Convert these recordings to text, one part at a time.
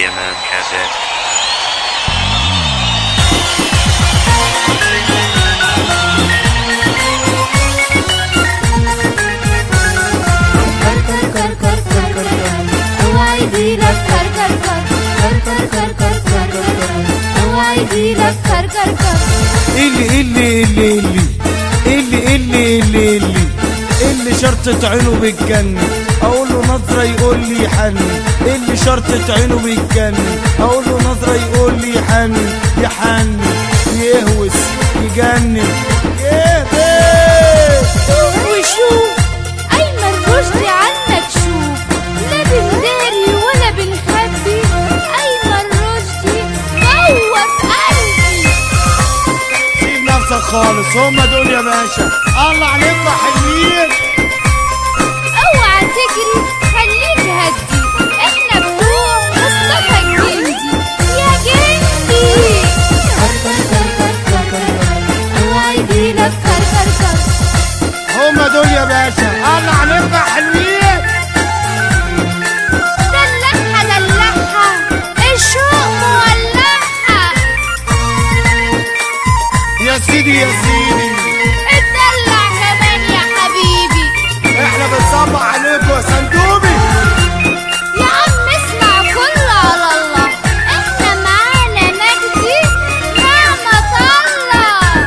DMM cassette. कर कर कर कर कर कर हवाई धीरज कर कर कर कर कर कर कर कर कर कर हवाई धीरज कर कर कर اللي اللي اللي اللي اللي اللي اللي اللي اللي شرطة عينه بتجنن اقول له نظرة يقول لي حنن اللي شرطة عينه بتجنن اقول له نظرة يقول لي حنن يحنن يهوس يجنن يهبس وشوف أيمن رشدي عنك شوف لا بنداري ولا بنخبي أيمن رشدي جوه في قلبي سيب نفسك خالص هما دول يا باشا الله عليكم يا حلوين اوعى تجري خليك هدي احنا بتوع مصطفى الجندي يا جندي كر كر كر كر كر كر اوعى يجيلك كر كر كر هما دول يا باشا الله عليكم يا حلوين دلعها دلعها الشوق مولعها يا سيدي يا سيدي اتدلع كمان يا حبيبي احنا بنصبح عليكم يا صندوقي يا عم اسمع كله على الله احنا معانا مجدي نعمة الله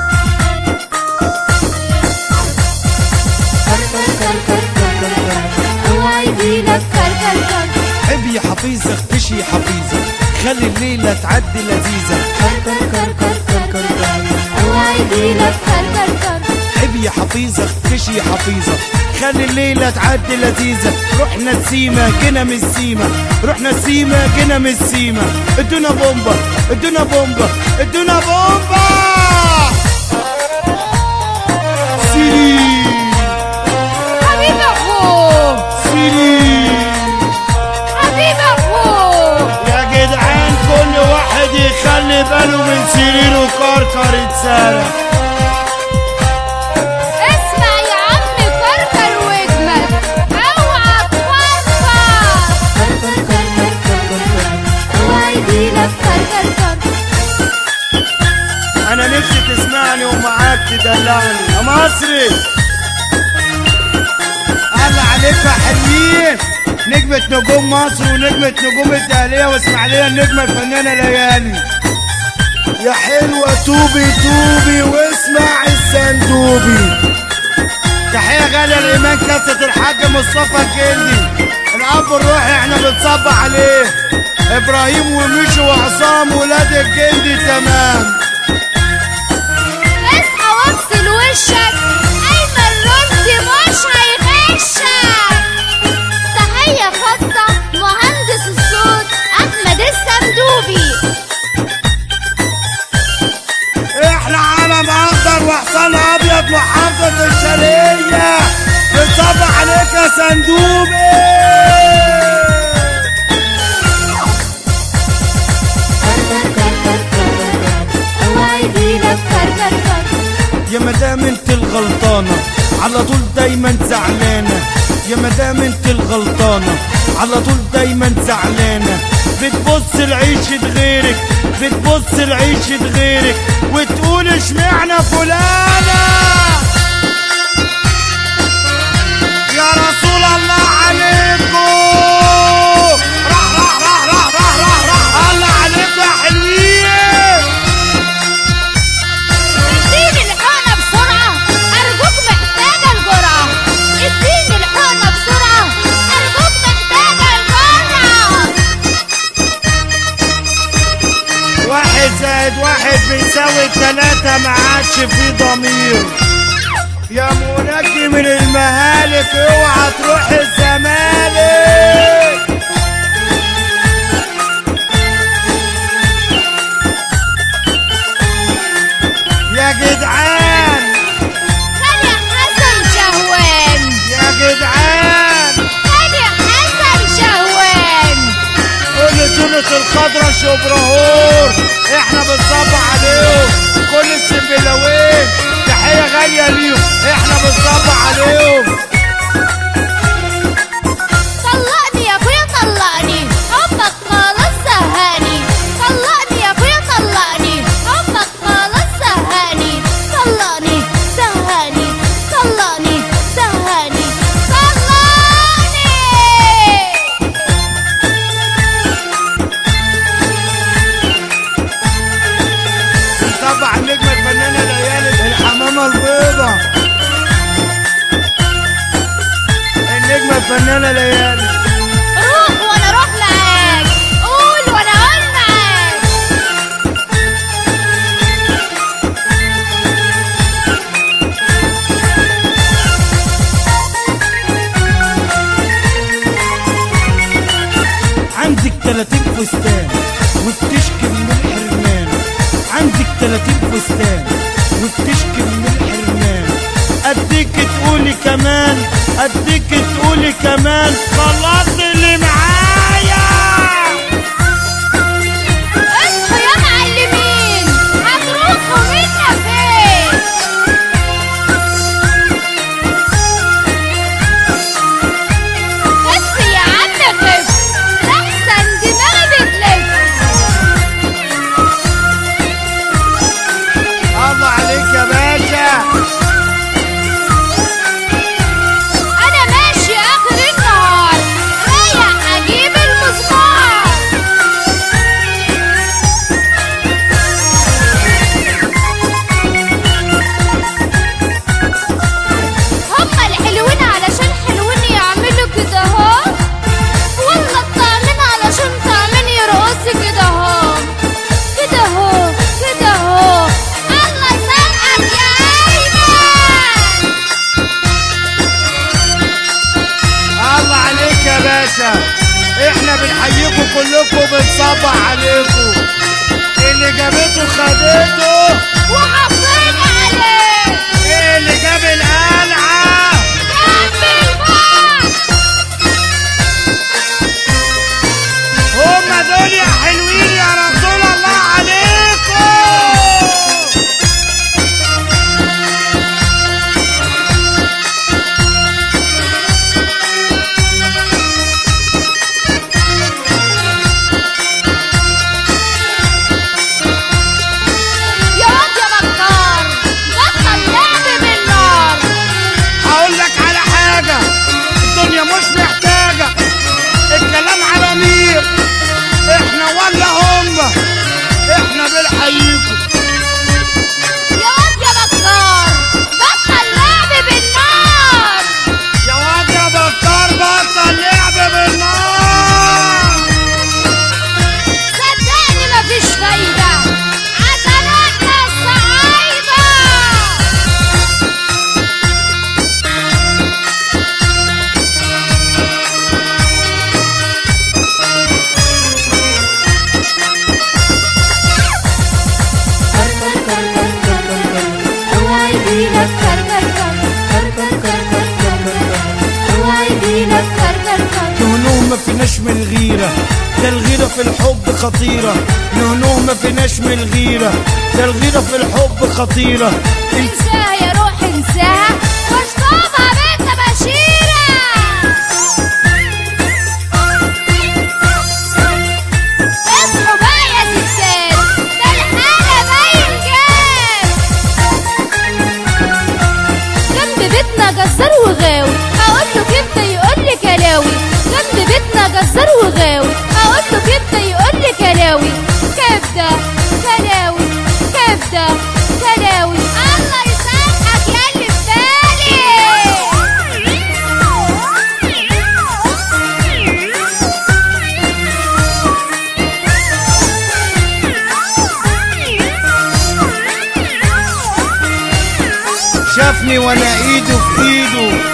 كر كر كر كر كر كر اوعى يجيلك كر كر كر حب يا حفيظة اختشي يا حفيظة خلي الليلة تعدي لذيذة كر كر كر كر كر كر كر اوعى يجيلك كر كر كر حب يا حفيظة اختشي يا حفيظة خلي الليلة تعدي لذيذة رحنا السيما جينا من السيما رحنا السيما جينا من السيما ادونا بومبا ادونا بومبا ادونا بومبا سيري حبيب اخوه سيري حبيب اخوه يا جدعان كل واحد يخلي باله من سريره كركر اتسرق اسمع يا عم كركر واجمل اوعى تفرفر كركر كركر كركر كر اوعى يجيلك كركر كر انا نفسي تسمعني ومعاك تدلعني يا مصري الله عليك يا حلوين نجمة نجوم مصر ونجمة نجوم الدهلية واسماعيلية النجمة الفنانة ليالي يا حلوة توبي توبي واسمع السندوبي تحية غالية لإيمان كاسة الحاج مصطفى الجندي الأب الروحي احنا بنصب عليه إبراهيم وميشو وعصام ولاد الجندي تمام اصحى واغسل وشك ايمن رشدي مش هيغشك تحية خاصة مهندس الصوت احمد السمدوبي احنا علم اخضر وحصان ابيض محافظة الشرقية بنصب عليك يا صندوقي كركر كركر كركر اوعى يجيلك كركر كر يا مدام انت الغلطانة على طول دايما زعلانة يا مدام انت الغلطانة على طول دايما زعلانة بتبص لعيشة غيرك بتبص لعيشة غيرك وتقول اشمعنى فلانة يا رسول الله عليكم راح راح راح راح راح راح راح الله عليكم يا حلوين اديني الحقنة بسرعة أرجوك محتاجة الجرعة اديني الحقنة بسرعة أرجوك محتاجة الجرعة واحد زائد واحد بيساوي تلاتة ما عادش في ضمير يا منجي من المهالك اوعى تروح الزمالك يا جدعان خالي حسن شهوان يا جدعان خالي حسن شهوان كل تونس الخضرا شبرهور احنا بنصب عليهم كل السنبلاوين تحية غالية ليهم احنا بنصب عليهم طلقني يا ابويا طلقني حبك خلاص الفنانة ليالي روح وانا اروح معاك قول وانا اقول معاك عندك 30 فستان وبتشكي من الحرمان عندك 30 فستان وبتشكي من الحرمان اديك تقولي كمان اديك تقولي كمان خلصت اللي معايا اصحوا يا معلمين هتروحوا منا فين خف يا عم خف لحسن دماغي بتلف الله عليك يا باشا انا ماشي اخر النهار رايح اجيب المسمار هما الحلوين علشان حلوين يعملوا كده اهو والله الطعمين علشان طعمين يرقصوا كده اهو كده اهو كده اهو الله يسامحك يا ايمن الله عليك يا باشا احنا بنحييكم كلكم بنصبح عليكم اللي جابته خدته وحافظين عليه اللي جاب القلعه جنب البحر هما دول يا حلوين يا رسول الله عليكم يا واد يا بكار بطل لعب بالنار هقول لك على حاجة الدنيا مش محتاجة الكلام على مين احنا ولا هما احنا بنحييكم يا واد يا بكار بطل لعب بالنار يا واد يا بكار بطل لعب بالنار صدقني مفيش فايدة عشان احنا الصعايدة اوعى يجيلك كركر اوعى يجيلك كركر نهنوه ما فيناش من الغيرة ده الغيرة في الحب خطيرة نهنوه ما فيناش من الغيرة ده الغيرة في الحب خطيرة انساها يا روح انساها واشطبها بنت بشيرة اصحوا بقى يا ستات ده الحالة باين جاز جنب بيتنا جزار وغاوي اقول له كبده يقول لي كلاوي جنب بيتنا جزار وغاوي اقول له كبده يقول لي كلاوي كبده كلاوي كبده كلاوي الله يسامحك يا اللي في شافني وانا ايده في ايده